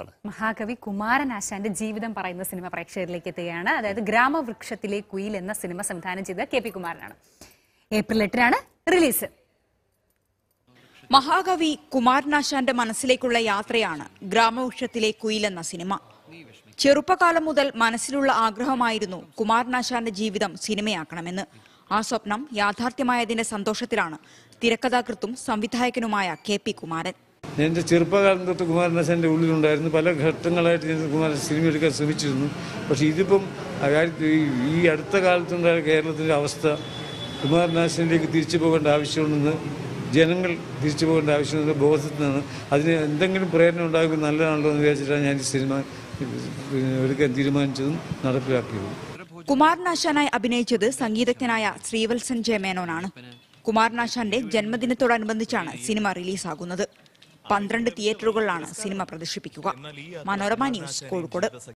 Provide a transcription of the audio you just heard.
അതാണ് മഹാകവി കുമാരനാശാന്റെ ജീവിതം പറയുന്ന സിനിമ പ്രേക്ഷകരിലേക്ക് എത്തുകയാണ് അതായത് ഗ്രാമവൃക്ഷത്തിലെ കുയിൽ എന്ന സിനിമ സംവിധാനം ചെയ്ത കെ പി കുമാരനാണ് ഏപ്രിൽ എട്ടിനാണ് റിലീസ് മഹാകവി കുമാരനാശാന്റെ മനസ്സിലേക്കുള്ള യാത്രയാണ് ഗ്രാമവൃക്ഷത്തിലെ കുയിൽ എന്ന സിനിമ ചെറുപ്പകാലം മുതൽ മനസ്സിലുള്ള ആഗ്രഹമായിരുന്നു കുമാരനാശാന്റെ ജീവിതം സിനിമയാക്കണമെന്ന് ആ സ്വപ്നം യാഥാർത്ഥ്യമായതിന്റെ സന്തോഷത്തിലാണ് തിരക്കഥാകൃത്തും സംവിധായകനുമായ കെ പി കുമാരൻ എൻ്റെ ചെറുപ്പകാലം തൊട്ട് കുമാരനാശാൻ്റെ ഉള്ളിലുണ്ടായിരുന്നു പല ഘട്ടങ്ങളായിട്ട് ഞാൻ കുമാരൻ സിനിമ എടുക്കാൻ ശ്രമിച്ചിരുന്നു പക്ഷേ ഇതിപ്പം അതായത് ഈ- ഈ അടുത്ത കാലത്തുണ്ടായ കേരളത്തിൻ്റെ അവസ്ഥ കുമാരനാശനിലേക്ക് തിരിച്ചു പോകേണ്ട ആവശ്യമുണ്ടെന്ന് ജനങ്ങൾ തിരിച്ചു പോകേണ്ട ആവശ്യമുണ്ടെന്ന ബോധത്തിൽ നിന്ന് അതിന് എന്തെങ്കിലും പ്രേരണ ഉണ്ടാകുമ്പോൾ നല്ലതാണല്ലോ എന്ന് വിചാരിച്ചിട്ടാണ് ഞാൻ ഈ സിനിമ എടുക്കാൻ തീരുമാനിച്ചതും നടപ്പിലാക്കിയതും കുമാരനാശാനായി അഭിനയിച്ചത് സംഗീതജ്ഞനായ ശ്രീവത്സൻ ജയമേനോനാണ് കുമാരനാശാന്റെ ജന്മദിനത്തോടനുബന്ധിച്ചാണ് സിനിമ റിലീസാകുന്നത് പന്ത്രണ്ട് തിയേറ്ററുകളിലാണ് സിനിമ പ്രദർശിപ്പിക്കുക മനോരമ ന്യൂസ് കോഴിക്കോട്